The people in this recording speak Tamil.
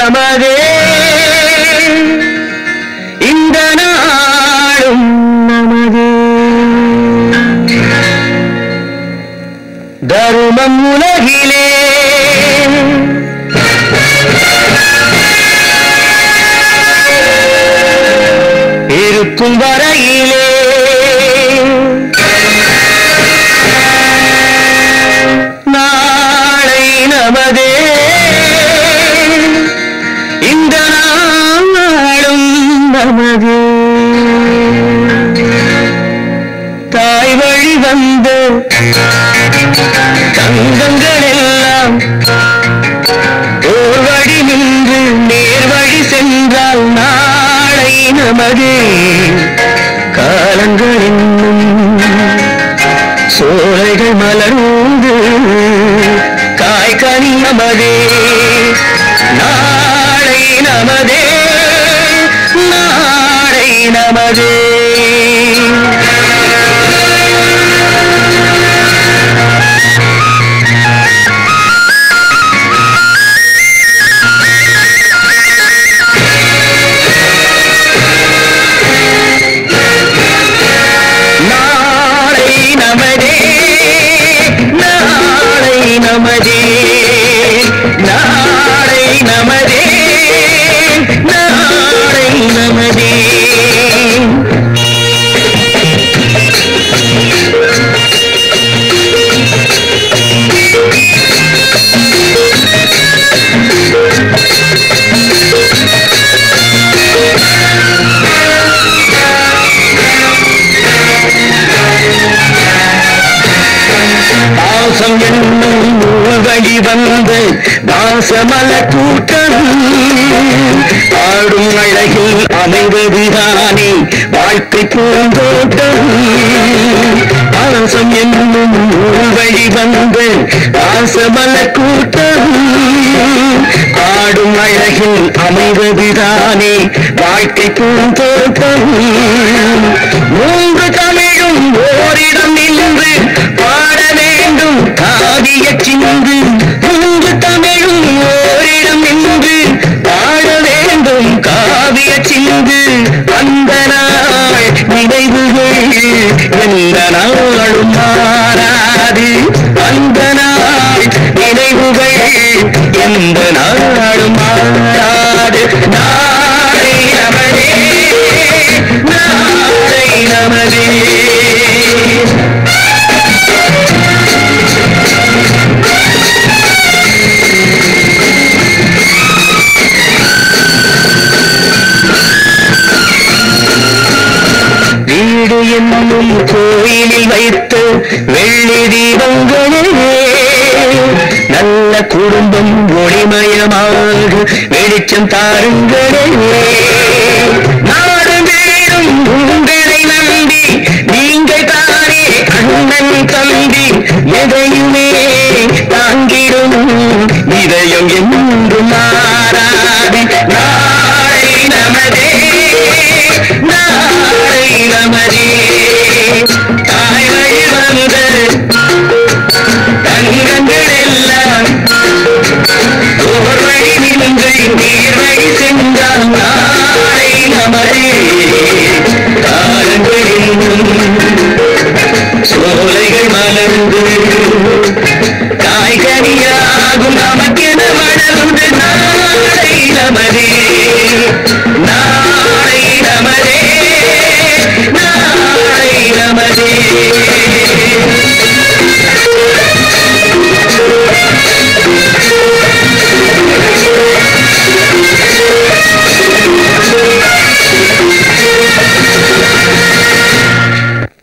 நமதே இந்த நாளும் நமதே தருமம் உலகிலே இருக்கும் வரையிலே நாளை நமதே இந்த நாளும் நமதே தாய் வழி வந்த தங்கங்கள் எல்லாம் ஓர் வழி நின்று நேர் வழி சென்றால் நாளை நமதே காலங்கள் இன்னும் சோலைகள் மலர்ந்து காய்கனி நமதே நாளை நமதே நாளை நமதே நாளை நமதே நாளை நமதே நாளை நமதே நாளை நமதே பாசம் என்னும் நூல் வழி வந்து பாசமல கூட்டம் ஆடும் அழகில் அமைவதுதானே வாழ்க்கை பூந்தோட்டம் பாசம் என்னும் நூல் வழி வந்து பாசமல கூட்டம் ஆடும் அழகில் அமைவதுதானே வாழ்க்கை பூந்தோட்டம் மூன்று தமிழும் ஓரிடம் நின்று பாட வேண்டும் காவிய சிந்து மூன்று தமிழும் ஓரிடம் நின்று பாட வேண்டும் காவிய சிந்து அந்த நாள் நினைவுகள் எந்த நாளும் மாறாது அந்த நாள் நினைவுகள் எந்த நாளும் மாறாது நாளை நமதே நாளை நமதே வீடு என்னும் கோயிலில் வைத்து வெள்ளி தீபங்களே நல்ல குடும்பம் ஒளிமயமாக வெளிச்சம் தாருங்களே நாடு வீடும் உங்களை நம்பி நீங்கள் தானே அண்ணன் தம்பி எதையுமே தாங்கிடும் இதயம் என்றும்